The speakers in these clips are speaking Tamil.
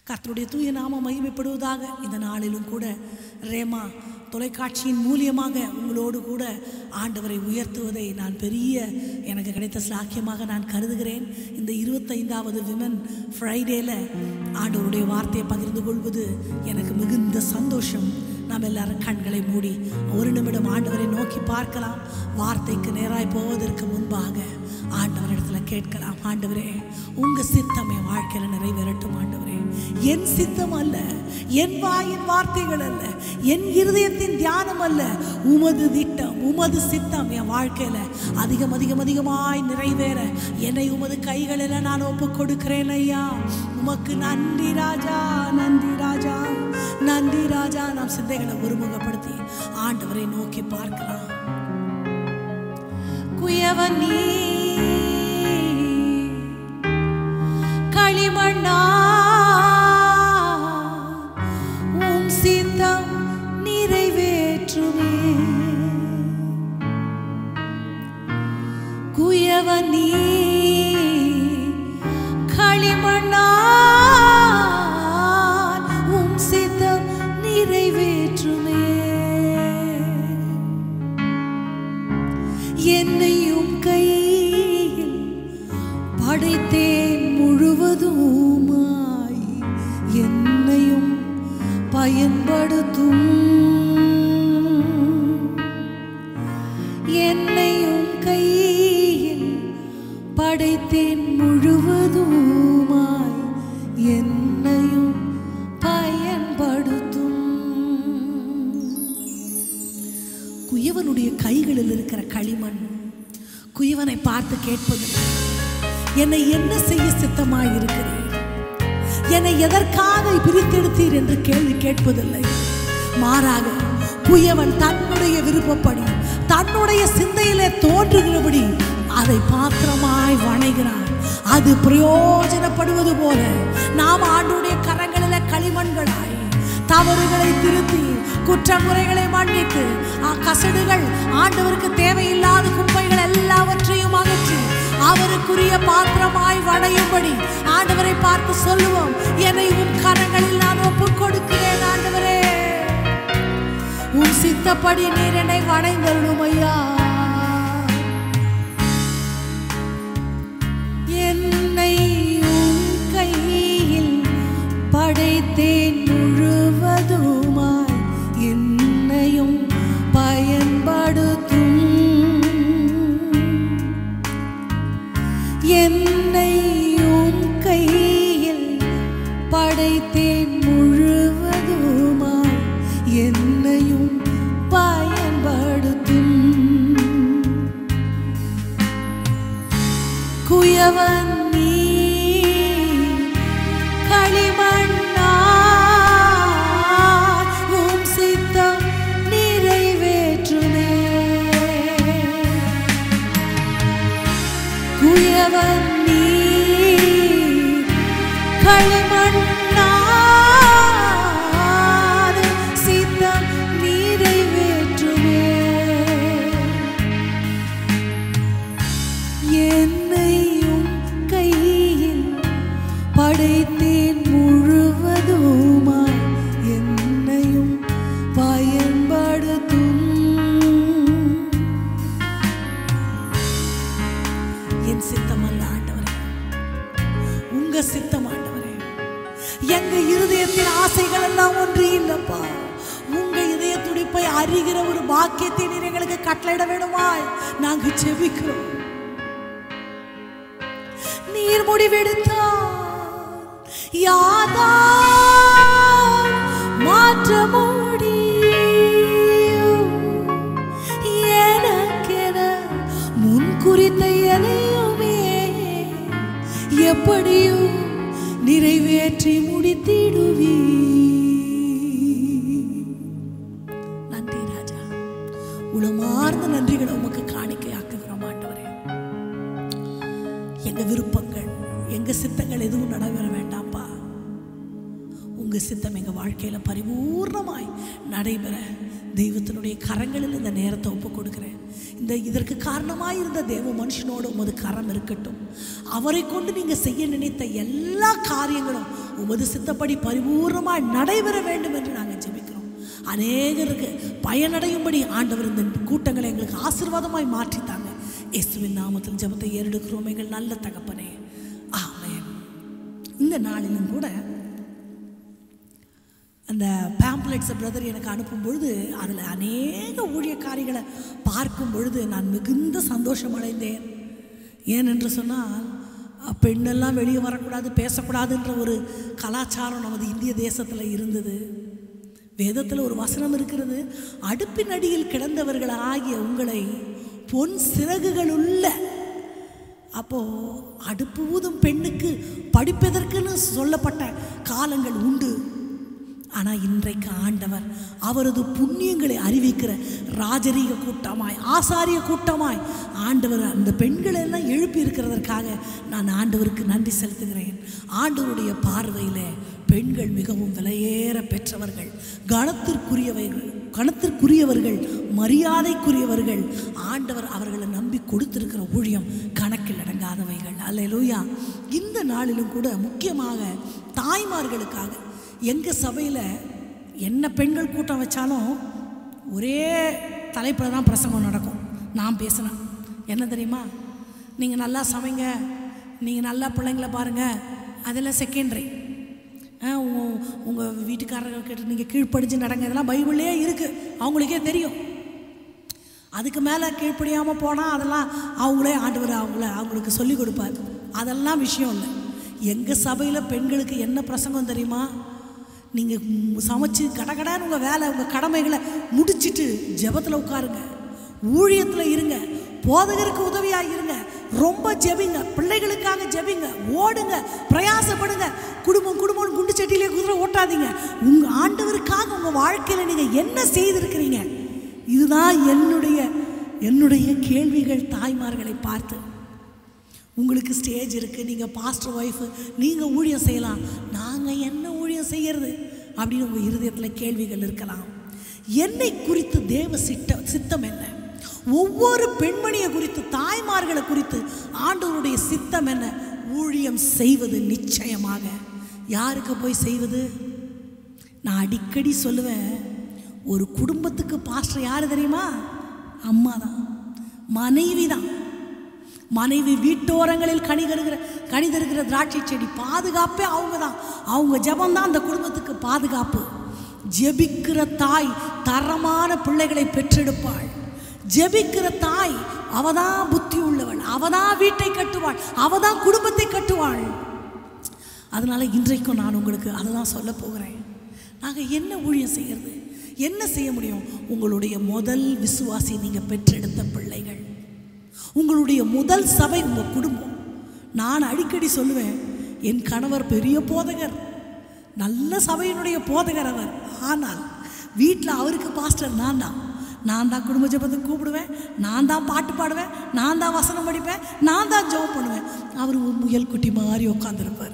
கர்த்தருடைய தூய நாம மகிமைப்படுவதாக இந்த நாளிலும் கூட ரேமா தொலைக்காட்சியின் மூலியமாக உங்களோடு கூட ஆண்டவரை உயர்த்துவதை நான் பெரிய எனக்கு கிடைத்த சாக்கியமாக நான் கருதுகிறேன் இந்த இருபத்தைந்தாவது விமன் ஃப்ரைடேல ஆண்டவருடைய வார்த்தையை பகிர்ந்து கொள்வது எனக்கு மிகுந்த சந்தோஷம் நாம் எல்லாரும் கண்களை மூடி ஒரு நிமிடம் ஆண்டவரை நோக்கி பார்க்கலாம் வார்த்தைக்கு நேராய் போவதற்கு முன்பாக ஆண்டவரிடத்துல கேட்கலாம் ஆண்டவரே உங்க சித்தம் என் வாழ்க்கையில நிறைவேறட்டும் ஆண்டவரே என் சித்தம் அல்ல என் வாயின் வார்த்தைகள் அல்ல என் இருதயத்தின் தியானம் அல்ல உமது திட்டம் உமது சித்தம் என் வாழ்க்கையில அதிகம் அதிகம் அதிகமாய் நிறைவேற என்னை உமது கைகளில் நான் ஒப்பு கொடுக்கிறேன் ஐயா உமக்கு நன்றி ராஜா நன்றி ராஜா நன்றி ராஜா நாம் சிந்தைகளை ஒருமுகப்படுத்தி ஆண்டவரை நோக்கி பார்க்கலாம் குயவன் நீ களிமண்ணா உம் சித்தம் நிறைவேற்றுமே குயவன் நீ களிமண்ணா உம் சித்தம் நிறைவேற்றுமே என்னையும் கையில் படைத்தேன் முழுவதுமாய் என்னையும் பயன்படுத்தும் என்னையும் கையில் படைத்தேன் முழுவதுமாய் என்னையும் பயன்படுத்தும் குயவனுடைய கைகளில் இருக்கிற களிமண் குயவனை பார்த்து கேட்பதில்லை என்னை என்ன செய்ய சித்தமாய் இருக்கிறீர் என்னை எதற்காக பிரித்தெடுத்தீர் என்று கேள்வி கேட்பதில்லை மாறாக குயவன் தன்னுடைய விருப்பப்படி தன்னுடைய சிந்தையிலே தோன்றுகிறபடி அதை பாத்திரமாய் வணைகிறான் அது பிரயோஜனப்படுவது போல நாம் ஆண்டுடைய கரங்களில களிமண்களாய் தவறுகளை திருத்தி குற்றமுறைகளை மன்னித்து ஆ, கசடுகள் ஆண்டவருக்கு தேவையில்லாத குப்பைகள் எல்லாவற்றையும் அகற்றி அவருக்குரிய பாத்திரமாய் வடையும்படி ஆண்டவரை பார்த்து சொல்லுவோம் என்னை உன் கரங்களில் நான் ஒப்புக் கொடுக்கிறேன் ஆண்டவரே உன் சித்தப்படி நீர் என்னை வடைந்தருளும் ஐயா என்னை உன் கையில் படைத்தேன் முழுவதுமாய் என்னையும் பயன்படுத்தும் என்னை உன் கையில் படைத்தேன் முழுவதுமாய் என்னையும் பயன்படுத்தும் குயவன் நீ களிமண்ணா உம் சித்தம் நிறைவேற்றுமே குயவன் நீ களிமண்ணா சித்தம் நிறைவேற்றுமே என்னையும் கையில் படைத்தேன் முழுவதுமாய் என்னையும் பயன்படுத்தும் என் சித்தம் அல்ல ஆண்டவரே உங்க சித்தம் ஆண்டவரே எங்க இருதயத்தின் ஆசைகள் எல்லாம் ஒன்று இல்லப்பா உங்க இதய துடிப்பை அறிகிற ஒரு பாக்கியத்தை நீர் எங்களுக்கு கட்டளையிட வேணுமாய் நாங்க செபிக்கிறோம் நீர் முடிவெடுத்தால் யாதா மாற்ற முடியும் எனக்கென முன் குறித்த எதையுமே எப்படியும் நிறைவேற்றி முடித்திடுவீ நன்றி ராஜா உளமார்ந்த நன்றிகளை உமக்கு காணிக்கையாக்குகிறோம் ஆண்டவரே எங்க விருப்பங்கள் எங்க சித்தங்கள் எதுவும் நடைபெற வேண்டாம்ப்பா உங்க உங்கள் சித்தம் எங்கள் வாழ்க்கையில் பரிபூர்ணமாய் நடைபெற தெய்வத்தினுடைய கரங்களில் இந்த நேரத்தை ஒப்பு கொடுக்குறேன் இந்த இதற்கு காரணமாக இருந்த தேவ மனுஷனோட உமது கரம் இருக்கட்டும் அவரை கொண்டு நீங்கள் செய்ய நினைத்த எல்லா காரியங்களும் உமது சித்தப்படி பரிபூர்ணமாய் நடைபெற வேண்டும் என்று நாங்கள் ஜெபிக்கிறோம் அநேகருக்கு பயனடையும்படி ஆண்டவர் இந்த கூட்டங்களை எங்களுக்கு ஆசீர்வாதமாய் மாற்றித்தாங்க இயேசுவின் நாமத்தில் ஜெபத்தை ஏறெடுக்கிறோம் எங்கள் நல்ல தகப்பனே ஆமென் இந்த நாளிலும் கூட அந்த பேம்ப்ளெட்ஸை பிரதர் எனக்கு அனுப்பும் பொழுது அதில் அநேக ஊழியக்காரிகளை பார்க்கும் பொழுது நான் மிகுந்த சந்தோஷம் அடைந்தேன் ஏனென்று சொன்னால் அஹ், பெண்ணெல்லாம் வெளியே வரக்கூடாது பேசக்கூடாதுன்ற ஒரு கலாச்சாரம் நமது இந்திய தேசத்தில் இருந்தது வேதத்தில் ஒரு வசனம் இருக்கிறது அடுப்பின் அடியில் கிடந்தவர்கள் ஆகிய உங்களை பொன் சிறகுகளுள்ள அப்போ அடுப்பு ஊதும் பெண்ணுக்கு படிப்பதற்குன்னு சொல்லப்பட்ட காலங்கள் உண்டு ஆனால் இன்றைக்கு ஆண்டவர் அவரது புண்ணியங்களை அறிவிக்கிற ராஜரீக கூட்டமாய் ஆசாரிய கூட்டமாய் ஆண்டவர் அந்த பெண்களை எல்லாம் எழுப்பி இருக்கிறதற்காக நான் ஆண்டவருக்கு நன்றி செலுத்துகிறேன் ஆண்டவருடைய பார்வையில் பெண்கள் மிகவும் விலையேற பெற்றவர்கள் கணத்திற்குரியவர்கள் கணத்திற்குரியவர்கள் மரியாதைக்குரியவர்கள் ஆண்டவர் அவர்களை நம்பி கொடுத்திருக்கிற ஊழியம் கணக்கில் அடங்காதவைகள் அல்லேலூயா இந்த நாளிலும் கூட முக்கியமாக தாய்மார்களுக்காக எங்கள் சபையில் என்ன பெண்கள் கூட்டம் வச்சாலும் ஒரே தலைப்பில் தான் பிரசங்கம் நடக்கும் நான் பேசினேன் என்ன தெரியுமா நீங்கள் நல்லா சமைங்க நீங்கள் நல்லா பிள்ளைங்கள பாருங்கள் அதெல்லாம் செகண்டரி உங்கள் உங்கள் வீட்டுக்காரர்கிட்ட நீங்கள் கீழ்ப்படிஞ்சு நடங்க இதெல்லாம் பைபிள்லேயே இருக்குது அவங்களுக்கே தெரியும் அதுக்கு மேலே கீழ்ப்படியாமல் போனால் அதெல்லாம் அவங்களே ஆண்டவர் அவங்கள அவங்களுக்கு சொல்லி கொடுப்பார் அதெல்லாம் விஷயம் இல்லை எங்கள் சபையில் பெண்களுக்கு என்ன பிரசங்கம் தெரியுமா நீங்கள் சமைச்சு கடகடான்னு உங்கள் வேலை உங்கள் கடமைகளை முடிச்சிட்டு ஜெபத்தில் உட்காருங்க ஊழியத்தில் இருங்க போதகருக்கு உதவியாக இருங்க ரொம்ப ஜெபிங்க பிள்ளைகளுக்காக ஜெபிங்க ஓடுங்க பிரயாசப்படுங்க குடும்பம் குடும்பம் குண்டு சட்டியிலே குதிரை ஓட்டாதீங்க உங்கள் ஆண்டவருக்காக உங்கள் வாழ்க்கையில் நீங்கள் என்ன செய்திருக்கிறீங்க இதுதான் என்னுடைய என்னுடைய கேள்விகள் தாய்மார்களை பார்த்து உங்களுக்கு ஸ்டேஜ் இருக்குது நீங்கள் பாஸ்டர் ஒய்ஃபு நீங்கள் ஊழியம் செய்யலாம் நாங்கள் என்ன ஊழியம் செய்யறது அப்படின்னு உங்கள் இருதயத்தில் கேள்விகள் இருக்கலாம் என்னை குறித்து தேவ சிட்ட சித்தம் என்ன ஒவ்வொரு பெண்மணியை குறித்து தாய்மார்களை குறித்து ஆண்டவருடைய சித்தம் என்ன ஊழியம் செய்வது நிச்சயமாக யாருக்கு போய் செய்வது நான் அடிக்கடி சொல்லுவேன் ஒரு குடும்பத்துக்கு பாஸ்டர் யார் தெரியுமா அம்மா தான் மனைவி தான் மனைவி வீட்டோரங்களில் கனி தருகிற கனி தருகிற திராட்சை செடி பாதுகாப்பே அவங்க தான் அவங்க ஜெபம் தான் அந்த குடும்பத்துக்கு பாதுகாப்பு ஜெபிக்கிற தாய் தரமான பிள்ளைகளை பெற்றெடுப்பாள் ஜெபிக்கிற தாய் அவ தான் புத்தி உள்ளவள் அவ தான் வீட்டை கட்டுவாள் அவ தான் குடும்பத்தை கட்டுவாள் அதனால இன்றைக்கும் நான் உங்களுக்கு அதை தான் சொல்ல போகிறேன் நாங்கள் என்ன ஊழியம் செய்கிறது என்ன செய்ய முடியும் உங்களுடைய முதல் விசுவாசி நீங்கள் பெற்றெடுத்த பிள்ளைகள் உங்களுடைய முதல் சபை உங்கள் குடும்பம் நான் அடிக்கடி சொல்லுவேன் என் கணவர் பெரிய போதகர் நல்ல சபையினுடைய போதகர் அவர் ஆனால் வீட்டில் அவருக்கு பாஸ்டர் நான் தான் நான் தான் குடும்ப ஜெபத்துக்கு கூப்பிடுவேன் நான் தான் பாட்டு பாடுவேன் நான் தான் வசனம் படிப்பேன் நான் தான் ஜெபம் பண்ணுவேன் அவர் ஒரு முயல் குட்டி மாதிரி உட்காந்துருப்பார்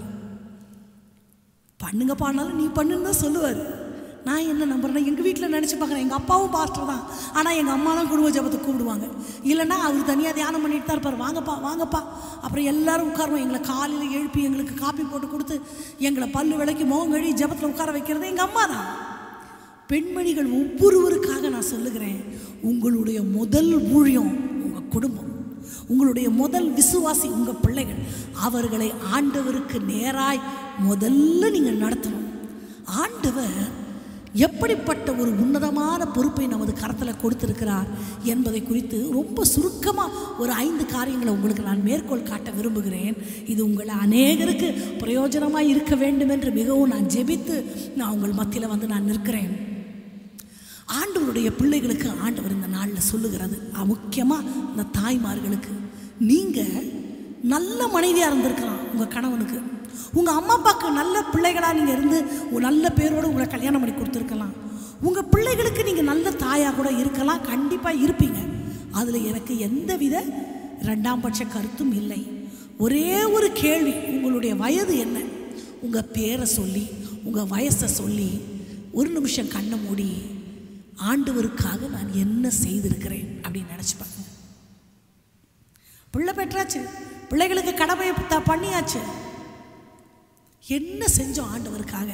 பண்ணுங்க பாடினாலும் நீ பண்ணுன்னு தான் சொல்லுவார் நான் என்ன நம்புறேன்னா எங்கள் வீட்டில் நினச்சி பார்க்குறேன் எங்கள் அப்பாவும் பாஸ்டர் தான் ஆனால் எங்கள் அம்மா தான் குடும்ப ஜபத்தை கூப்பிடுவாங்க இல்லைன்னா அவர் தனியாக தியானம் பண்ணிட்டு தான் இருப்பார் வாங்கப்பா வாங்கப்பா அப்புறம் எல்லாரும் உட்காருவோம் எங்களை காலையில் எழுப்பி எங்களுக்கு காப்பி போட்டு கொடுத்து எங்களை பல்லு விளக்கி முகம் கழுவி ஜபத்தில் உட்கார வைக்கிறது எங்கள் அம்மா தான் பெண்மணிகள் ஒவ்வொருவருக்காக நான் சொல்லுகிறேன் உங்களுடைய முதல் ஊழியம் உங்கள் குடும்பம் உங்களுடைய முதல் விசுவாசி உங்கள் பிள்ளைகள் அவர்களை ஆண்டவருக்கு நேராய் முதல்ல நீங்கள் நடத்தணும் ஆண்டவர் எப்படிப்பட்ட ஒரு உன்னதமான பொறுப்பை நமது கரத்தில் கொடுத்திருக்கிறார் என்பதை குறித்து ரொம்ப சுருக்கமாக ஒரு ஐந்து காரியங்களை உங்களுக்கு நான் மேற்கோள் காட்ட விரும்புகிறேன் இது உங்களை அநேகருக்கு பிரயோஜனமாக இருக்க வேண்டும் என்று மிகவும் நான் ஜெபித்து நான் உங்கள் மத்தியில் வந்து நான் நிற்கிறேன் ஆண்டவருடைய பிள்ளைகளுக்கு ஆண்டவர் இந்த நாளில் சொல்லுகிறது முக்கியமாக இந்த தாய்மார்களுக்கு நீங்கள் நல்ல மனைவியாக இருந்திருக்கலாம் உங்கள் கணவனுக்கு உங்கள் அம்மா அப்பாவுக்கு நல்ல பிள்ளைகளாக நீங்கள் இருந்து ஒரு நல்ல பேரோடு உங்களை கல்யாணம் பண்ணி கொடுத்துருக்கலாம் உங்கள் பிள்ளைகளுக்கு நீங்கள் நல்ல தாயாக கூட இருக்கலாம் கண்டிப்பாக இருப்பீங்க அதில் எனக்கு எந்தவித ரெண்டாம் பட்ச கருத்தும் இல்லை ஒரே ஒரு கேள்வி உங்களுடைய வயது என்ன உங்கள் பேரை சொல்லி உங்கள் வயசை சொல்லி ஒரு நிமிஷம் கண்ணை மூடி ஆண்டவருக்காக நான் என்ன செய்திருக்கிறேன் அப்படின்னு நினச்சி பாருங்க பிள்ளை பெற்றாச்சு பிள்ளைகளுக்கு கடமையை த- பண்ணியாச்சு என்ன செஞ்சோம் ஆண்டவருக்காக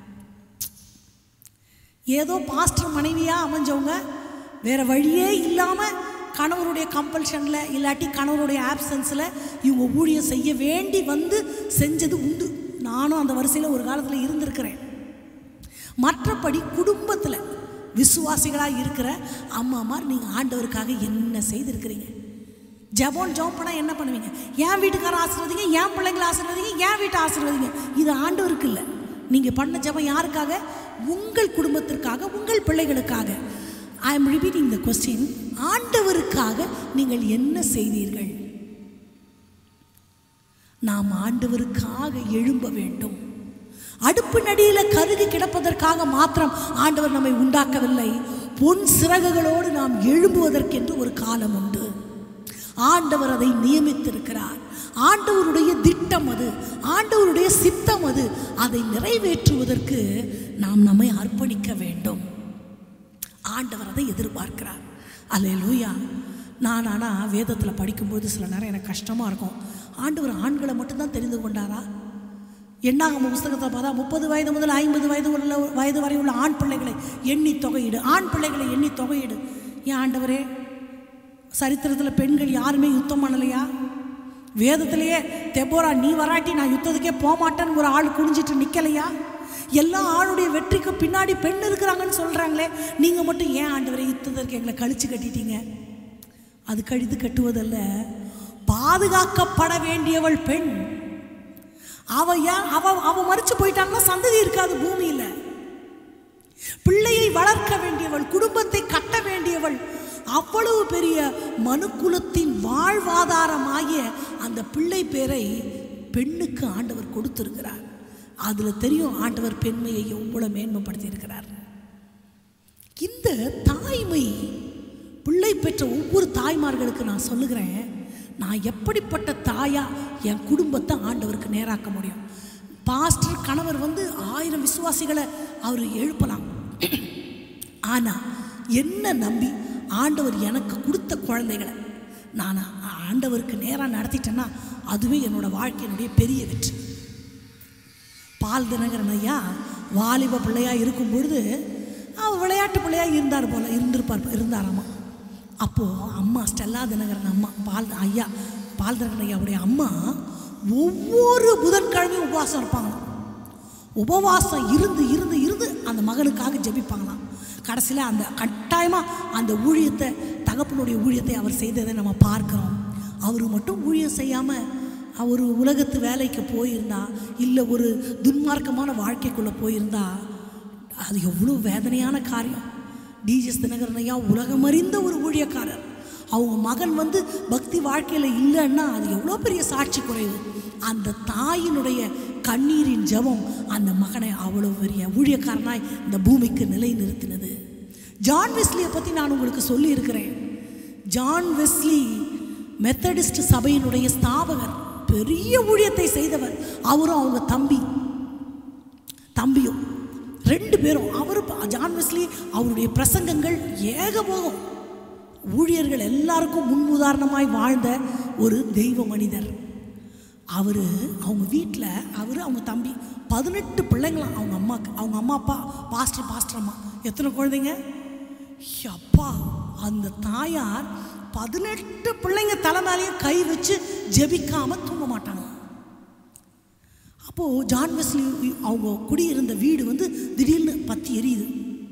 ஏதோ பாஸ்டர் மனைவியாக அமைஞ்சவங்க வேற வழியே இல்லாமல் கணவருடைய கம்பல்ஷனில் இல்லாட்டி கணவருடைய ஆப்சன்ஸில் இவங்க ஊழியம் செய்ய வேண்டி வந்து செஞ்சது உண்டு நானும் அந்த வரிசையில் ஒரு காலத்தில் இருந்திருக்கிறேன் மற்றபடி குடும்பத்தில் விசுவாசிகளாக இருக்கிற அம்மாமார் நீங்கள் ஆண்டவருக்காக என்ன செய்திருக்கிறீங்க ஜெபம் ஜெபம் பண்ணால் என்ன பண்ணுவீங்க என் வீட்டுக்காரன் ஆசீர்வதிங்க என் பிள்ளைங்களை ஆசீர்வதிங்க என் வீட்டை ஆசீர்வதிங்க இது ஆண்டவருக்கு இல்லை நீங்கள் பண்ண ஜெபம் யாருக்காக உங்கள் குடும்பத்திற்காக உங்கள் பிள்ளைகளுக்காக I am repeating the question ஆண்டவருக்காக நீங்கள் என்ன செய்தீர்கள் நாம் ஆண்டவருக்காக எழும்ப வேண்டும் அடுப்பு நடியில் கருகி கிடப்பதற்காக மாத்திரம் ஆண்டவர் நம்மை உண்டாக்கவில்லை பொன் சிறகுகளோடு நாம் எழும்புவதற்கென்று ஒரு காலம் உண்டு ஆண்டவர் அதை நியமித்திருக்கிறார் ஆண்டவருடைய திட்டம் அது ஆண்டவருடைய சித்தம் அது அதை நிறைவேற்றுவதற்கு நாம் நம்மை அர்ப்பணிக்க வேண்டும் ஆண்டவர் அதை எதிர்பார்க்கிறார் அல்லேலூயா நான் ஆனால் வேதத்தில் படிக்கும்போது சில நேரம் எனக்கு கஷ்டமாக இருக்கும் ஆண்டவர் ஆண்களை மட்டும்தான் தெரிந்து கொண்டாரா எண்ணாகம புஸ்தகத்தை பார்த்தா முப்பது வயது முதல் ஐம்பது வயது உள்ள வயது வரை உள்ள ஆண் பிள்ளைகளை எண்ணி தொகையிடு ஆண் பிள்ளைகளை எண்ணி தொகையிடு ஏன் ஆண்டவரே சரித்திரத்தில் பெண்கள் யாருமே யுத்தம் பண்ணலையா வேதத்திலேயே தெபோரா நீ வராட்டி நான் யுத்தத்துக்கே போக மாட்டேன்னு ஒரு ஆள் குனிஞ்சிட்டு நிற்கலையா எல்லா ஆளுடைய வெற்றிக்கு பின்னாடி பெண் இருக்கிறாங்கன்னு சொல்கிறாங்களே நீங்கள் மட்டும் ஏன் ஆண்டவரே யுத்தத்திற்கு எங்களை கழிச்சு கட்டிட்டீங்க அது கழித்து கட்டுவதல்ல பாதுகாக்கப்பட வேண்டியவள் பெண் அவ ஏன் அவ அவ மறிச்சு போயிட்டாங்கன்னா சந்ததி இருக்காது பூமியில் பிள்ளையை வளர்க்க வேண்டியவள் குடும்பத்தை கட்ட வேண்டியவள் அவ்வளவு பெரிய மனுக்குலத்தின் வாழ்வாதாரமாகிய அந்த பிள்ளை பேரை பெண்ணுக்கு ஆண்டவர் கொடுத்திருக்கிறார் அதில் தெரியும் ஆண்டவர் பெண்மையை எவ்வளவு மேன்மைப்படுத்தி இருக்கிறார் இந்த தாய்மை பிள்ளை பெற்ற ஒவ்வொரு தாய்மார்களுக்கு நான் சொல்லுகிறேன் நான் எப்படிப்பட்ட தாயா என் குடும்பத்தை ஆண்டவருக்கு நேராக்க முடியும் பாஸ்டர் கணவர் வந்து ஆயிரம் விசுவாசிகளை அவர் எழுப்பலாம் ஆனால் என்ன நம்பி ஆண்டவர் எனக்கு கொடுத்த குழந்தைகளை நான் ஆண்டவருக்கு நேராக நடத்திட்டேன்னா அதுவே என்னோட வாழ்க்கையினுடைய பெரிய வெற்றி பால் தினகரன் ஐயா வாலிப பிள்ளையா இருக்கும் பொழுது அவர் விளையாட்டு பிள்ளையா இருந்தார் போல இருந்திருப்பார் இருந்தாராமா அப்போது அம்மா ஸ்டெல்லா தினகரன் அம்மா பால் ஐயா பால் தினகரன் ஐயாவுடைய அம்மா ஒவ்வொரு புதன்கிழமையும் உபவாசம் இருப்பாங்களாம் உபவாசம் இருந்து இருந்து இருந்து அந்த மகனுக்காக ஜெபிப்பாங்களாம் கடைசியில் அந்த கட்டாயமாக அந்த ஊழியத்தை தகப்பனுடைய ஊழியத்தை அவர் செய்ததை நம்ம பார்க்குறோம் அவர் மட்டும் ஊழியம் செய்யாமல் அவர் உலகத்து வேலைக்கு போயிருந்தா இல்லை ஒரு துன்மார்க்கமான வாழ்க்கைக்குள்ளே போயிருந்தா அது எவ்வளோ வேதனையான காரியம் டிஜிஎஸ் தினகரன் ஐயா உலகமறிந்த ஒரு ஊழியக்காரர் அவங்க மகன் வந்து பக்தி வாழ்க்கையில் இல்லைன்னா அது எவ்வளோ பெரிய சாட்சி குறைவு அந்த தாயினுடைய கண்ணீரின் ஜெபம் அந்த மகனை அவ்வளோ பெரிய ஊழியக்காரனாய் இந்த பூமிக்கு நிலைநிறுத்தினது ஜான் வெஸ்லியை பற்றி நான் உங்களுக்கு சொல்லியிருக்கிறேன் ஜான் வெஸ்லி மெத்தடிஸ்ட் சபையினுடைய ஸ்தாபகர் பெரிய ஊழியத்தை செய்தவர் அவரும் அவங்க தம்பி தம்பியும் ரெண்டு பேரும் அவர் ஜான் வெஸ்லி அவருடைய பிரசங்கங்கள் ஏகபோகம் ஊழியர்கள் எல்லாருக்கும் முன்னுதாரணமாய் வாழ்ந்த ஒரு தெய்வ மனிதர் அவர் அவங்க வீட்டில் அவர் அவங்க தம்பி பதினெட்டு பிள்ளைங்களாம் அவங்க அம்மாக்கு அவங்க அம்மா அப்பா பாஸ்டர் பாஸ்டர் அம்மா எத்தனை குழந்தைங்க அப்பா அந்த தாயார் பதினெட்டு பிள்ளைங்க தலைமையிலையும் கை வச்சு ஜெபிக்காம தூங்க மாட்டாங்க அப்போது ஜான் வெஸ்லி அவங்க குடியிருந்த வீடு வந்து திடீர்னு பத்தி எரியுது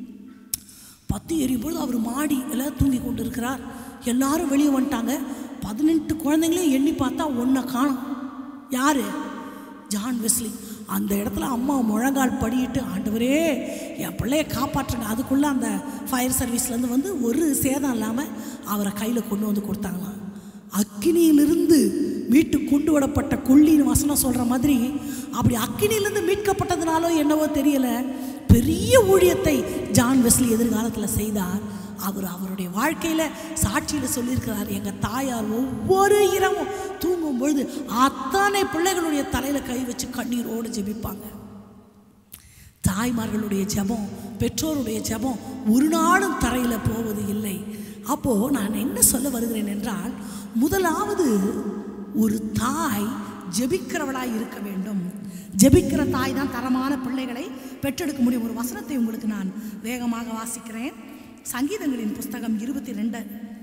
பத்தி எரியும் பொழுது அவர் மாடியில் தூங்கி கொண்டு இருக்கிறார் எல்லாரும் வெளியே வந்துட்டாங்க பதினெட்டு குழந்தைங்களையும் எண்ணி பார்த்தா ஒன்றை காணும் யார் ஜான் வெஸ்லி அந்த இடத்துல அம்மா முழங்கால் படியிட்டு ஆண்டவரே என் பிள்ளைய காப்பாற்றுங்க அதுக்குள்ளே அந்த ஃபயர் சர்வீஸ்லேருந்து வந்து ஒரு சேதம் இல்லாமல் அவரை கையில் கொண்டு வந்து கொடுத்தாங்களாம் அக்கினியிலிருந்து மீட்டு கொண்டு வரப்பட்ட கொள்ளின்னு வசனம் சொல்கிற மாதிரி அப்படி அக்கினியிலிருந்து மீட்கப்பட்டதுனாலோ என்னவோ தெரியல பெரிய ஊழியத்தை ஜான் வெஸ்லி எதிர்காலத்தில் செய்தார் அவர் அவருடைய வாழ்க்கையில் சாட்சியில் சொல்லியிருக்கிறார் எங்கள் தாயார் ஒவ்வொரு இரவும் தூங்கும் பொழுது அத்தனை பிள்ளைகளுடைய தலையில் கை வச்சு கண்ணீரோடு ஜெபிப்பாங்க தாய்மார்களுடைய ஜெபம் பெற்றோருடைய ஜெபம் ஒரு நாளும் தரையில் போவது இல்லை அப்போ நான் என்ன சொல்ல வருகிறேன் என்றால் முதலாவது ஒரு தாய் ஜெபிக்கிறவளாய் இருக்க வேண்டும் ஜெபிக்கிற தாய் தான் தரமான பிள்ளைகளை பெற்றெடுக்க முடியும் ஒரு வசனத்தை உங்களுக்கு நான் வேகமாக வாசிக்கிறேன் சங்கீதங்களின் புஸ்தகம் இருபத்தி ரெண்டு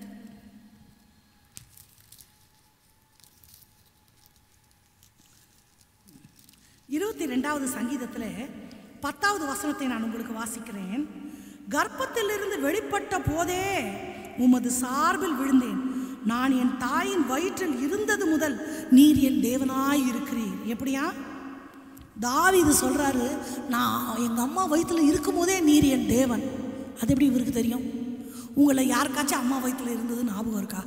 இருபத்தி ரெண்டாவது சங்கீதத்தில் பத்தாவது வசனத்தை நான் உங்களுக்கு வாசிக்கிறேன் கர்ப்பத்திலிருந்து வெளிப்பட்ட போதே உமது சார்பில் விழுந்தேன் நான் என் தாயின் வயிற்றில் இருந்தது முதல் நீர் என் தேவனாய் இருக்கிறீர் எப்படியா தாவீது சொல்றாரு நான் எங்க அம்மா வயிற்றுல இருக்கும்போதே நீர் என் தேவன் அது எப்படி இவருக்கு தெரியும் உங்களை யாருக்காச்சும் அம்மா வயிற்றுல இருந்தது ஞாபகம் இருக்கா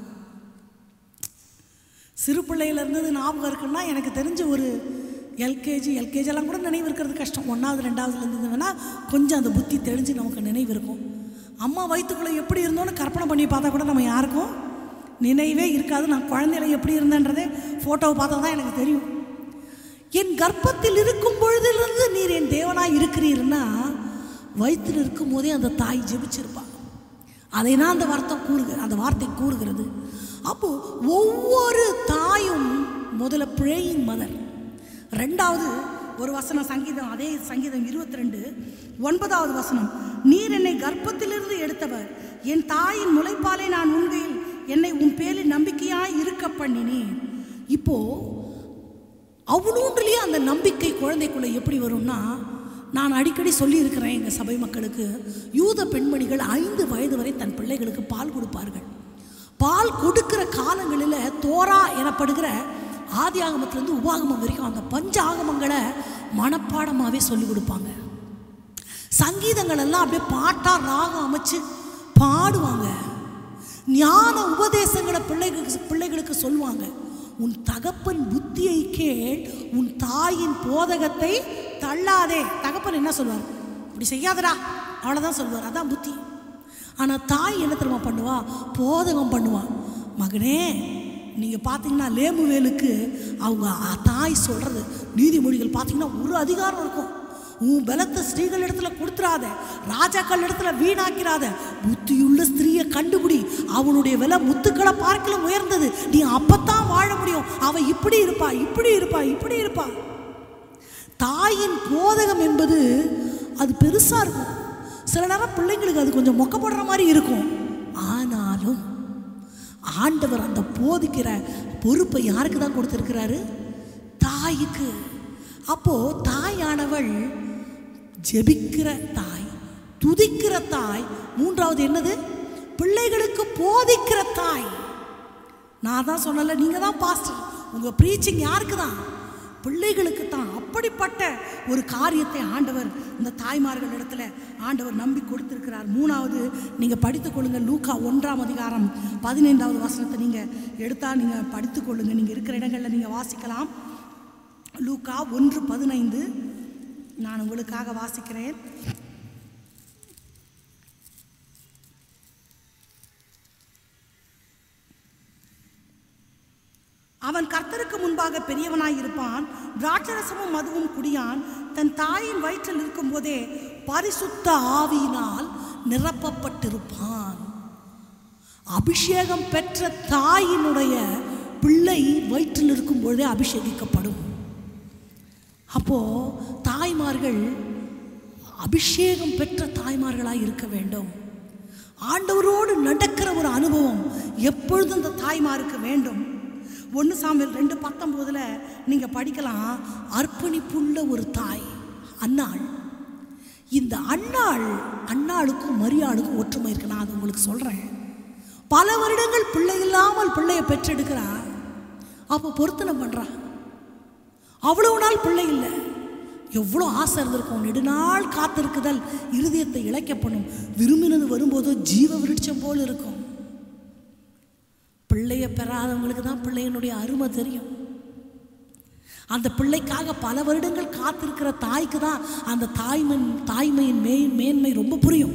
சிறு பிள்ளையில இருந்தது ஞாபகம் இருக்குன்னா எனக்கு தெரிஞ்ச ஒரு எல்கேஜி எல்கேஜி எல்லாம் கூட நினைவு இருக்கிறது கஷ்டம் ஒன்றாவது ரெண்டாவதுல இருந்ததுன்னா கொஞ்சம் அந்த புத்தி தெளிஞ்சு நமக்கு நினைவு இருக்கும் அம்மா வயிற்றுக்குள்ளே எப்படி இருந்தோன்னு கற்பனை பண்ணி பார்த்தா கூட நம்ம யாருக்கும் நினைவே இருக்காது நான் குழந்தையில எப்படி இருந்தேன்றதே ஃபோட்டோவை பார்த்தா தான் எனக்கு தெரியும் என் கர்ப்பத்தில் இருக்கும் பொழுதிலிருந்து நீர் என் தேவனாய் இருக்கிறீர்னா வயிற்றில் இருக்கும் போதே அந்த தாய் ஜெபிச்சிருப்பா அதை தான் அந்த வார்த்தை கூறுக அந்த வார்த்தை கூறுகிறது அப்போ ஒவ்வொரு தாயும் முதல்ல பிரேயிங் மதர் ரெண்டாவது ஒரு வசனம் சங்கீதம் அதே சங்கீதம் இருபத்தி ரெண்டு ஒன்பதாவது வசனம் நீர் என்னை கர்ப்பத்திலிருந்து எடுத்தவர் என் தாயின் முளைப்பாலை நான் உண்கையில் என்னை உன் பேரில் நம்பிக்கையாய் இருக்க பண்ணினேன் இப்போ அவ்வளோன்றிலேயே அந்த நம்பிக்கை குழந்தைக்குள்ளே எப்படி வரும்னா நான் அடிக்கடி சொல்லியிருக்கிறேன் எங்கள் சபை மக்களுக்கு யூத பெண்மணிகள் ஐந்து வயது வரை தன் பிள்ளைகளுக்கு பால் கொடுப்பார்கள் பால் கொடுக்கிற காலங்களில் தோரா எனப்படுகிற ஆதி ஆகமத்திலேருந்து உபாகமம் வரைக்கும் அந்த பஞ்ச ஆகமங்களை மனப்பாடமாகவே சொல்லி கொடுப்பாங்க சங்கீதங்கள் எல்லாம் அப்படியே பாட்டா ராகம் அமைச்சு பாடுவாங்க ஞான உபதேசங்களை பிள்ளைகளுக்கு பிள்ளைகளுக்கு சொல்லுவாங்க உன் தகப்பன் புத்தியை கேள் உன் தாயின் போதகத்தை தள்ளாதே தகப்பன் என்ன சொல்வார் இப்படி செய்யாதடா அவ்வளோதான் சொல்வார் அதான் புத்தி ஆனால் தாய் என்ன தெரியுமா பண்ணுவா போதகம் பண்ணுவா மகனே நீங்கள் பார்த்தீங்கன்னா லேமுவேலுக்கு அவங்க அ- தாய் சொல்கிறது நீதிமொழிகள் பார்த்தீங்கன்னா ஒரு அதிகாரம் இருக்கும் உன் பலத்தை ஸ்திரீகள் இடத்துல கொடுத்துறாத ராஜாக்கள் இடத்துல வீணாக்கிறாத புத்தியுள்ள ஸ்திரீயை கண்டுபிடி அவனுடைய விலை முத்துக்களை பார்க்கல உயர்ந்தது நீ அப்பத்தான் வாழ முடியும் அவ இப்படி இருப்பா இப்படி இருப்பா இப்படி இருப்பா தாயின் போதகம் என்பது அது பெருசா இருக்கும் சில நேரம் பிள்ளைங்களுக்கு அது கொஞ்சம் மொக்கப்படுற மாதிரி இருக்கும் ஆனாலும் ஆண்டவர் அந்த போதிக்கிற பொறுப்பை யாருக்கு தான் கொடுத்திருக்கிறாரு தாய்க்கு அப்போ தாயானவள் ஜெபிக்கிற தாய் துதிக்கிற தாய் மூன்றாவது என்னது பிள்ளைகளுக்கு போதிக்கிற தாய் நான் தான் சொன்னல நீங்கள் தான் பாஸ்டர் உங்கள் ப்ரீச்சிங் யாருக்கு தான் பிள்ளைகளுக்கு தான் அப்படிப்பட்ட ஒரு காரியத்தை ஆண்டவர் இந்த தாய்மார்கள் இடத்துல ஆண்டவர் நம்பி கொடுத்திருக்கிறார் மூணாவது நீங்கள் படித்துக்கொள்ளுங்க லூக்கா ஒன்றாம் அதிகாரம் பதினைந்தாவது வசனத்தை நீங்கள் எடுத்தால் நீங்கள் படித்துக்கொள்ளுங்க நீங்கள் இருக்கிற இடங்களில் நீங்கள் வாசிக்கலாம் லூக்கா ஒன்று பதினைந்து நான் உங்களுக்காக வாசிக்கிறேன் அவன் கர்த்தருக்கு முன்பாக பெரியவனாய் இருப்பான் திராட்சரசமும் மதுவும் குடியான் தன் தாயின் வயிற்றில் இருக்கும்போதே பரிசுத்த ஆவியினால் நிரப்பப்பட்டிருப்பான் அபிஷேகம் பெற்ற தாயினுடைய பிள்ளை வயிற்றில் இருக்கும் பொழுதே அபிஷேகிக்கப்படும் அப்போ தாய்மார்கள் அபிஷேகம் பெற்ற தாய்மார்களாய் இருக்க வேண்டும் ஆண்டவரோடு நடக்கிற ஒரு அனுபவம் எப்பொழுதும் இந்த தாய்மாருக்கு வேண்டும் ஒன்று சாமியல் ரெண்டு பத்தொம்போதில் நீங்கள் படிக்கலாம் அர்ப்பணிப்புள்ள ஒரு தாய் அன்னாள் இந்த அன்னாள் அன்னாளுக்கும் மரியாளுக்கும் ஒற்றுமை இருக்கு நான் அதை உங்களுக்கு சொல்கிறேன் பல வருடங்கள் பிள்ளை இல்லாமல் பிள்ளையை பெற்றெடுக்கிறா அப்போ பொருத்தனை பண்ணுறா அவ்வளவு நாள் பிள்ளை இல்லை எவ்வளோ ஆசை இருந்திருக்கும் நெடுநாள் காத்திருக்குதல் இருதயத்தை இழைக்க பண்ணும் விரும்பினது வரும்போதோ ஜீவ விருட்சம் போல் இருக்கும் பிள்ளைய பெறாதவங்களுக்கு தான் பிள்ளையினுடைய அருமை தெரியும் அந்த பிள்ளைக்காக பல வருடங்கள் காத்திருக்கிற தாய்க்கு தான் அந்த தாய்மன் தாய்மையின் மே மேன்மை ரொம்ப புரியும்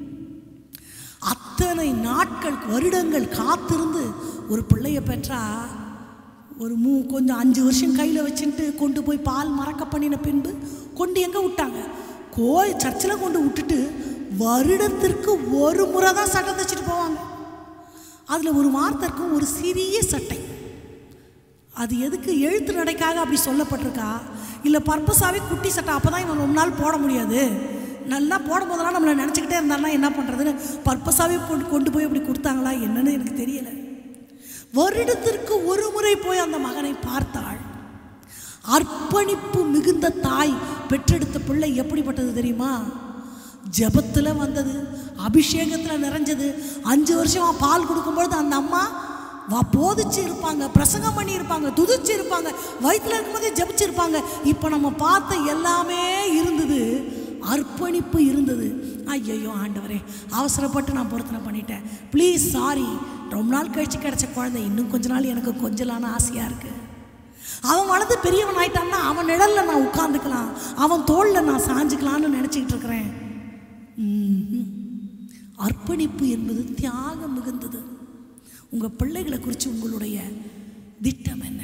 அத்தனை நாட்கள் வருடங்கள் காத்திருந்து ஒரு பிள்ளைய பெற்றா ஒரு மூ கொஞ்சம் அஞ்சு வருஷம் கையில் வச்சுட்டு கொண்டு போய் பால் மறக்க பண்ணின பின்பு கொண்டு எங்கே விட்டாங்க கோயில் சர்ச்சில் கொண்டு விட்டுட்டு வருடத்திற்கு ஒரு முறை தான் சட்டை தைச்சிட்டு போவாங்க அதில் ஒரு வார்த்தை இருக்கும் ஒரு சிறிய சட்டை அது எதுக்கு எழுத்து நடைக்காக அப்படி சொல்லப்பட்டிருக்கா இல்லை பர்பஸாகவே குட்டி சட்டை அப்போ தான் இவன் ரொம்ப நாள் போட முடியாது நல்லா போடும் போதெல்லாம் நம்மளை நினச்சிக்கிட்டே இருந்தாலும் என்ன பண்ணுறதுன்னு பர்பஸாகவே கொண்டு கொண்டு போய் அப்படி கொடுத்தாங்களா என்னன்னு எனக்கு தெரியலை வருடத்திற்கு ஒரு முறை போய் அந்த மகனை பார்த்தாள் அர்ப்பணிப்பு மிகுந்த தாய் பெற்றெடுத்த பிள்ளை எப்படிப்பட்டது தெரியுமா ஜெபத்தில் வந்தது அபிஷேகத்தில் நிறைஞ்சது அஞ்சு வருஷம் பால் கொடுக்கும்பொழுது அந்த அம்மா வா போதிச்சு இருப்பாங்க பிரசங்கம் பண்ணி இருப்பாங்க துதிச்சு இருப்பாங்க வயிற்றுல இருக்கும்போதே ஜெபிச்சிருப்பாங்க இப்போ நம்ம பார்த்த எல்லாமே இருந்தது அர்ப்பணிப்பு இருந்தது ஐயையோ ஆண்டவரே அவசரப்பட்டு நான் பொருத்தனை பண்ணிட்டேன் ப்ளீஸ் சாரி ரொம்ப நாள் கழிச்சு கிடைச்ச குழந்தை இன்னும் கொஞ்ச நாள் எனக்கு கொஞ்சலான ஆசையாக இருக்குது அவன் வளர்ந்து பெரியவன் ஆயிட்டான்னா அவன் நிழல்ல நான் உட்காந்துக்கலாம் அவன் தோல்ல நான் சாஞ்சுக்கலாம்னு நினச்சிக்கிட்டு இருக்கிறேன் ம்ஹும். அர்ப்பணிப்பு என்பது தியாகம் மிகுந்தது உங்கள் பிள்ளைகளை குறித்து உங்களுடைய திட்டம் என்ன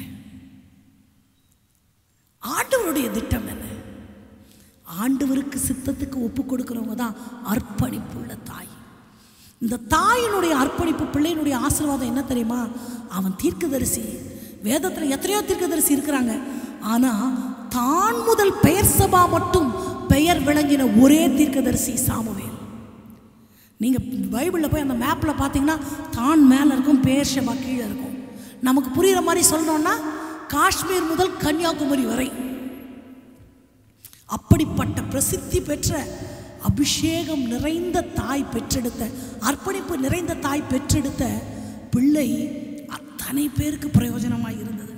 ஆண்டவருடைய திட்டம் என்ன ஆண்டவருக்கு சித்தத்துக்கு ஒப்பு கொடுக்கிறவங்க தான் அர்ப்பணிப்புள்ள தாய் இந்த தாயினுடைய அர்ப்பணிப்பு பிள்ளையினுடைய ஆசீர்வாதம் என்ன தெரியுமா அவன் தீர்க்கதரிசி வேதத்தில் எத்தனையோ தீர்க்கதரிசி இருக்கிறாங்க ஆனால் தான் முதல் பெயர் சபா மட்டும் பெயர் விளங்கின ஒரே தீர்க்கதரிசி சாமுவேல் நீங்கள் பைபிளில் போய் அந்த மேப்பில் பார்த்தீங்கன்னா தான் மேலே இருக்கும் பெயர் சபா கீழே இருக்கும் நமக்கு புரிகிற மாதிரி சொல்லணும்னா காஷ்மீர் முதல் கன்னியாகுமரி வரை அப்படிப்பட்ட பிரசித்தி பெற்ற அபிஷேகம் நிறைந்த தாய் பெற்றெடுத்த அர்ப்பணிப்பு நிறைந்த தாய் பெற்றெடுத்த பிள்ளை அத்தனை பேருக்கு பிரயோஜனமாக இருந்தது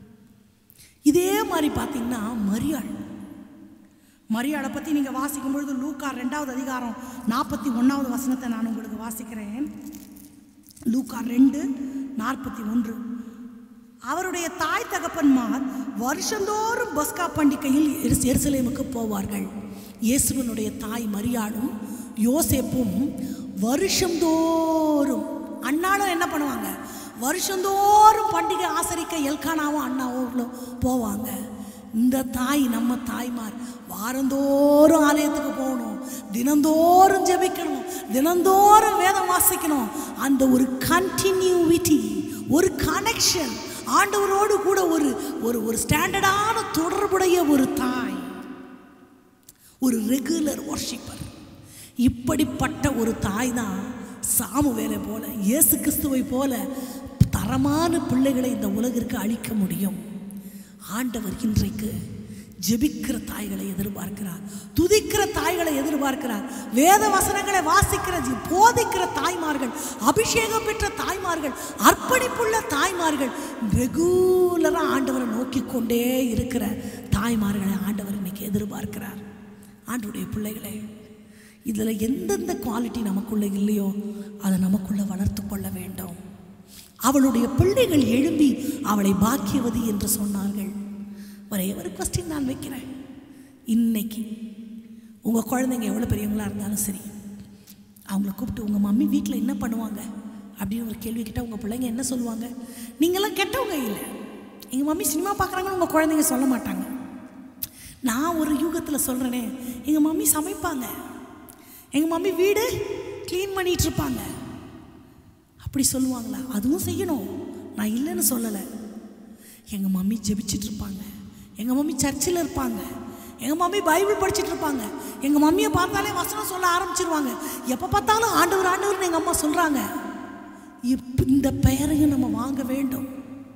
இதே மாதிரி பார்த்தீங்கன்னா மரியாள் மரியாளை பற்றி நீங்கள் வாசிக்கும் பொழுது லூக்கா ரெண்டாவது அதிகாரம் நாற்பத்தி ஒன்றாவது வசனத்தை நான் உங்களுக்கு வாசிக்கிறேன் லூக்கா ரெண்டு நாற்பத்தி ஒன்று அவருடைய தாய் தகப்பன்மார் வருஷந்தோறும் பஸ்கா பண்டிகையில் எருச- எருசலேமுக்கு போவார்கள் இயேசுவனுடைய தாய் மரியாளும் யோசேப்பும் வருஷந்தோறும் அண்ணாலும் என்ன பண்ணுவாங்க வருஷந்தோறும் பண்டிகை ஆசரிக்க எல்கானாவும் அண்ணாவும் போவாங்க இந்த தாய் நம்ம தாய்மார் வாரந்தோறும் ஆலயத்துக்கு போகணும் தினந்தோறும் ஜெபிக்கணும் தினந்தோறும் வேதம் வாசிக்கணும் அந்த ஒரு கண்டினியூவிட்டி ஒரு கனெக்ஷன் ஆண்டவரோடு கூட ஒரு ஒரு ஒரு ஸ்டாண்டர்டான தொடர்புடைய ஒரு தாய் ஒரு ரெகுலர் ஒர்ஷிப்பர் இப்படிப்பட்ட ஒரு தாய் தான் சாமுவேலை போல இயேசு கிறிஸ்துவை போல தரமான பிள்ளைகளை இந்த உலகிற்கு அளிக்க முடியும் ஆண்டவர் இன்றைக்கு ஜெபிக்கிற தாய்களை எதிர்பார்க்கிறார் துதிக்கிற தாய்களை எதிர்பார்க்கிறார் வேத வசனங்களை வாசிக்கிற ஜி- போதிக்கிற தாய்மார்கள் அபிஷேகம் பெற்ற தாய்மார்கள் அர்ப்பணிப்புள்ள தாய்மார்கள் ரெகுலராக ஆண்டவரை நோக்கி கொண்டே இருக்கிற தாய்மார்களை ஆண்டவர் இன்னைக்கு எதிர்பார்க்கிறார் ஆண்டுடைய பிள்ளைகளே இதில் எந்தெந்த குவாலிட்டி நமக்குள்ள இல்லையோ அதை நமக்குள்ள வளர்த்து கொள்ள வேண்டும் அவளுடைய பிள்ளைகள் எழும்பி அவளை பாக்கியவதி என்று சொன்னார்கள் ஒரே ஒரு கொஸ்டின் நான் வைக்கிறேன் இன்னைக்கு உங்கள் குழந்தைங்க எவ்வளோ பெரியவங்களா இருந்தாலும் சரி அவங்கள கூப்பிட்டு உங்கள் மம்மி வீட்டில் என்ன பண்ணுவாங்க அப்படின்னு ஒரு கேள்வி கேட்டால் உங்கள் பிள்ளைங்க என்ன சொல்லுவாங்க நீங்களாம் கெட்டவங்க இல்லை எங்கள் மம்மி சினிமா பார்க்குறாங்கன்னு உங்கள் குழந்தைங்க சொல்ல மாட்டாங்க நான் ஒரு யூகத்தில் சொல்கிறேனே எங்கள் மம்மி சமைப்பாங்க எங்கள் மம்மி வீடு க்ளீன் பண்ணிட்டு இருப்பாங்க அப்படி சொல்லுவாங்களா அதுவும் செய்யணும் நான் இல்லைன்னு சொல்லலை எங்கள் மம்மி ஜெபிச்சிட்டு இருப்பாங்க எங்கள் மம்மி சர்ச்சில் இருப்பாங்க எங்கள் மம்மி பைபிள் படிச்சிட்டு இருப்பாங்க எங்கள் மம்மியை பார்த்தாலே வசனம் சொல்ல ஆரம்பிச்சிருவாங்க எப்போ பார்த்தாலும் ஆண்டவர் ஆண்டவர்னு எங்கள் அம்மா சொல்கிறாங்க இப் இந்த பெயரையும் நம்ம வாங்க வேண்டும்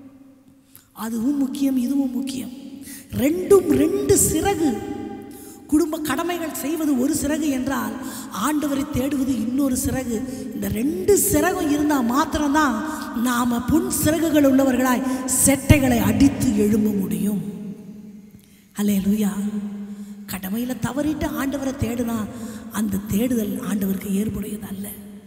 அதுவும் முக்கியம் இதுவும் முக்கியம் ரெண்டும் ரெண்டு சிறகு குடும்ப கடமைகள் செய்வது ஒரு சிறகு என்றால் ஆண்டவரை தேடுவது இன்னொரு சிறகு இந்த ரெண்டு சிறகும் இருந்தால் மாத்திரம்தான் நாம் புன் சிறகுகள் உள்ளவர்களாய் செட்டைகளை அடித்து எழும்ப முடியும் அல்லே லூயா கடமையில் தவறிட்டு ஆண்டவரை தேடுனா அந்த தேடுதல் ஆண்டவருக்கு ஏற்புடையது அல்ல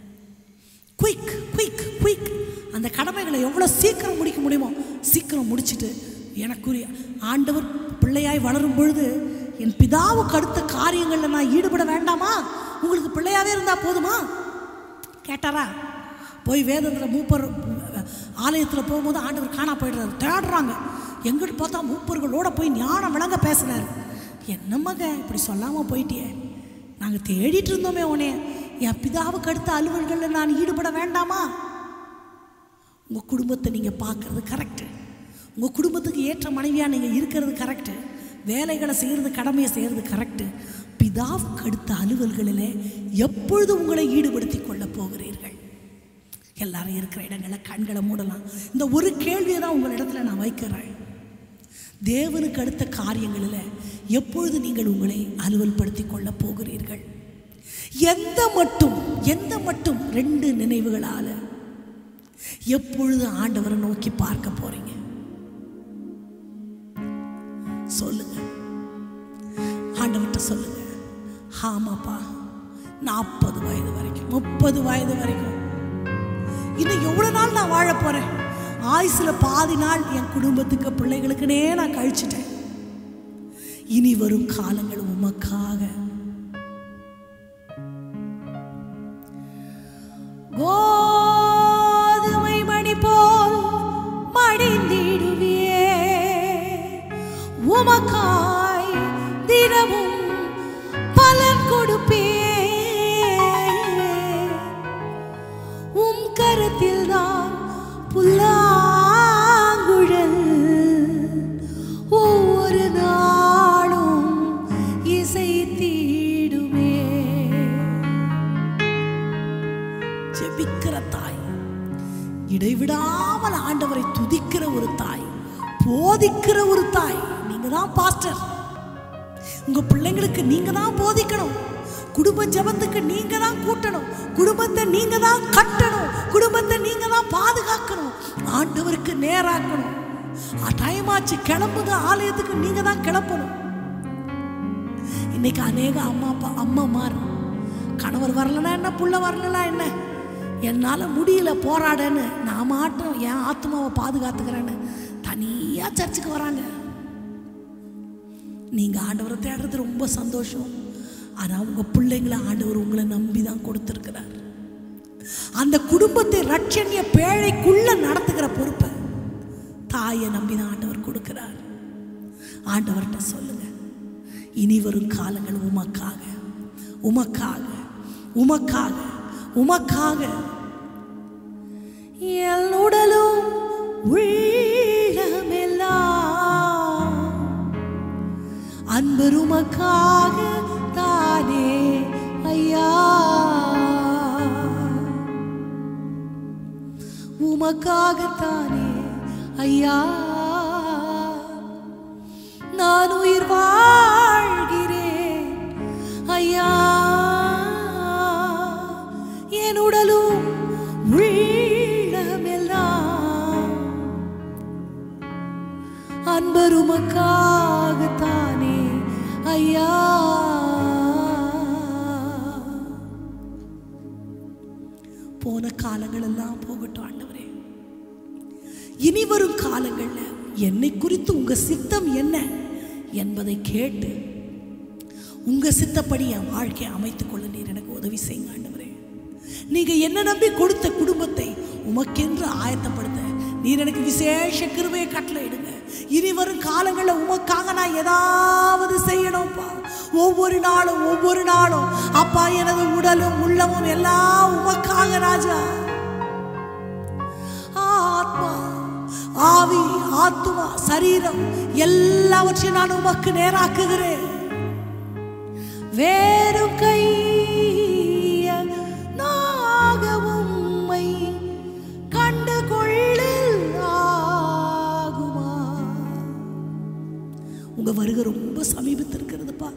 குயிக் குயிக் குயிக் அந்த கடமைகளை எவ்வளோ சீக்கிரம் முடிக்க முடியுமோ சீக்கிரம் முடிச்சிட்டு எனக்குரிய ஆண்டவர் பிள்ளையாய் வளரும் பொழுது என் பிதாவுக்கு அடுத்த காரியங்களில் நான் ஈடுபட வேண்டாமா உங்களுக்கு பிள்ளையாவே இருந்தால் போதுமா கேட்டாரா போய் வேதத்தில் மூப்பர் ஆலயத்தில் போகும்போது ஆண்டவர் காணா போயிடுறாரு தேடுறாங்க எங்கிட்டு பார்த்தா மூப்பர்களோட போய் ஞானம் விளங்க பேசுனார் என்ன மகன் இப்படி சொல்லாமல் போயிட்டியே நாங்கள் தேடிட்டு இருந்தோமே உனே என் பிதாவுக்கு அடுத்த அலுவல்களில் நான் ஈடுபட வேண்டாமா உங்கள் குடும்பத்தை நீங்கள் பார்க்கறது கரெக்டு உங்கள் குடும்பத்துக்கு ஏற்ற மனைவியாக நீங்கள் இருக்கிறது கரெக்டு வேலைகளை செய்கிறது கடமையை செய்கிறது கரெக்டு பிதாவுக்கு அடுத்த அலுவல்களில் எப்பொழுது உங்களை ஈடுபடுத்தி கொள்ளப் போகிறீர்கள் எல்லாரும் இருக்கிற இடங்களை கண்களை மூடலாம் இந்த ஒரு கேள்வியை தான் உங்கள் இடத்துல நான் வைக்கிறேன் தேவனுக்கு அடுத்த காரியங்களில் எப்பொழுது நீங்கள் உங்களை அலுவல்படுத்தி கொள்ளப் போகிறீர்கள் எந்த மட்டும் எந்த மட்டும் ரெண்டு நினைவுகளால் எப்பொழுது ஆண்டவரை நோக்கி பார்க்க போறீங்க சொல்லுங்க ஆண்டவர்கிட்ட சொல்லுங்க ஆமாப்பா நாற்பது வயது வரைக்கும் முப்பது வயது வரைக்கும் இன்னும் எவ்வளோ நாள் நான் வாழ போறேன் ஆயுசுல பாதி நாள் என் குடும்பத்துக்கு பிள்ளைகளுக்குனே நான் கழிச்சிட்டேன் இனி வரும் காலங்கள் உமக்காக கோதுமை மணி போல் மடிந்திடுவியே உமக்காய் தினமும் பலன் கொடுப்பே உம் கரத்தில் தான் புல்லாங்குழல் ஒவ்வொரு நாளும் இசைத்திடுமே ஜெபிக்கிற தாய் இடைவிடாமல் ஆண்டவரை துதிக்கிற ஒரு தாய் போதிக்கிற ஒரு தாய் நீங்க தான் பாஸ்டர் உங்க பிள்ளைங்களுக்கு நீங்க தான் போதிக்கணும் குடும்ப ஜெபத்துக்கு நீங்க தான் கூட்டணும் குடும்பத்தை நீங்க தான் கட்டணும் குடும்பத்தை நீங்க தான் பாதுகாக்கணும் ஆண்டவருக்கு நேராக்கணும் டைம் ஆச்சு கிளம்புங்க ஆலயத்துக்கு நீங்க தான் கிளப்பணும் இன்னைக்கு அநேக அம்மா அப்பா அம்மா மாறு கணவர் வரலனா என்ன புள்ள வரலனா என்ன என்னால் முடியல போராடன்னு நான் மாட்டோம் என் ஆத்மாவை பாதுகாத்துக்கிறேன்னு தனியாக சர்ச்சுக்கு வராங்க நீங்கள் ஆண்டவரை தேடுறது ரொம்ப சந்தோஷம் ஆனால் உங்கள் பிள்ளைங்களை ஆண்டவர் உங்களை நம்பி தான் கொடுத்துருக்கிறார் அந்த குடும்பத்தை ரட்சணிய பேழைக்குள்ள நடத்துகிற பொறுப்பை தாயை நம்பி தான் ஆண்டவர் கொடுக்கிறார் ஆண்டவர்கிட்ட சொல்லுங்க இனி வரும் காலங்கள் உமக்காக உமக்காக உமக்காக உமக்காக என் உடலும் உள்ளமெல்லாம் அன்பு உமக்காக தானே ஐயா உமக்காகத்தானே ஐயா நான் உயிர் வாழ்கிறேன் ஐயா என் உடலும் உள்ளமெல்லாம் அன்பர் உமக்காகத்தானே ஐயா போன காலங்கள் எல்லாம் போகட்டும் ஆண்டவரே இனி வரும் காலங்கள்ல என்னை குறித்து உங்க சித்தம் என்ன என்பதை கேட்டு உங்க சித்தப்படி என் வாழ்க்கையை அமைத்துக் கொள்ள நீர் எனக்கு உதவி செய்யுங்க ஆண்டவரே நீங்க என்ன நம்பி கொடுத்த குடும்பத்தை உமக்கென்று ஆயத்தப்படுத்த நீர் எனக்கு விசேஷ கிருபையை கட்டளையிடுங்க இனி வரும் காலங்களில் உமக்காக நான் ஏதாவது செய்யணும்ப்பா ஒவ்வொரு நாளும் ஒவ்வொரு நாளும் அப்பா எனது உடலும் உள்ளமும் எல்லாம் உமக்காக ராஜா ஆத்மா ஆவி ஆத்துமா சரீரம் எல்லாவற்றையும் நான் உமக்கு நேராக்குகிறேன் வேறும் கைய நாகவும்மை கண்டு கொள்ளில் ஆகுமா உங்க வருகை ரொம்ப சமீபத்திருக்கிறதுப்பா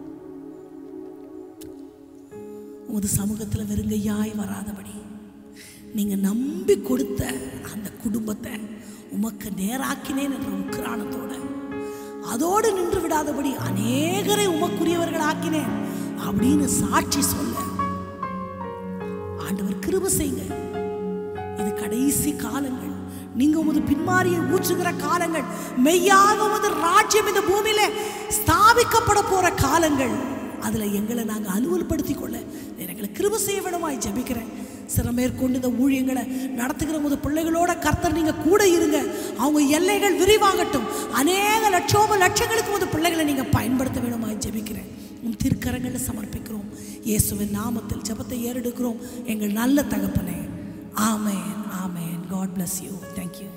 உமது சமூகத்தில் வெறுங்கையாய் வராதபடி நீங்க நம்பி கொடுத்த அந்த குடும்பத்தை உமக்கு நேராக்கினேன் என்ற உக்கிரானத்தோட அதோடு நின்று விடாதபடி அநேகரை உமக்குரியவர்கள் ஆக்கினேன் அப்படின்னு சாட்சி சொல்ல ஆண்டவர் கிருப செய்யுங்க இது கடைசி காலங்கள் நீங்க உமது பின்மாரியை ஊற்றுகிற காலங்கள் மெய்யாக உமது ராஜ்யம் இந்த பூமியில ஸ்தாபிக்கப்பட போற காலங்கள் அதுல எங்களை நாங்க அலுவல்படுத்திக் கொள்ள நீர் எங்களுக்கு கிருப செய்ய வேணுமாய் ஜெபிக்கிறேன் சிறமேற்கொண்டு இந்த ஊழியங்களை நடத்துகிற போது பிள்ளைகளோட கர்த்தர் நீங்க கூட இருங்க அவங்க எல்லைகள் விரிவாகட்டும் அநேக லட்சோப லட்சங்களுக்கு போது பிள்ளைகளை நீங்க பயன்படுத்த வேணுமா ஜெபிக்கிறேன் உன் திருக்கரங்களில் சமர்ப்பிக்கிறோம் இயேசுவின் நாமத்தில் ஜெபத்தை ஏறெடுக்கிறோம் எங்கள் நல்ல தகப்பனே ஆமேன் ஆமேன் காட் bless யூ தேங்க்யூ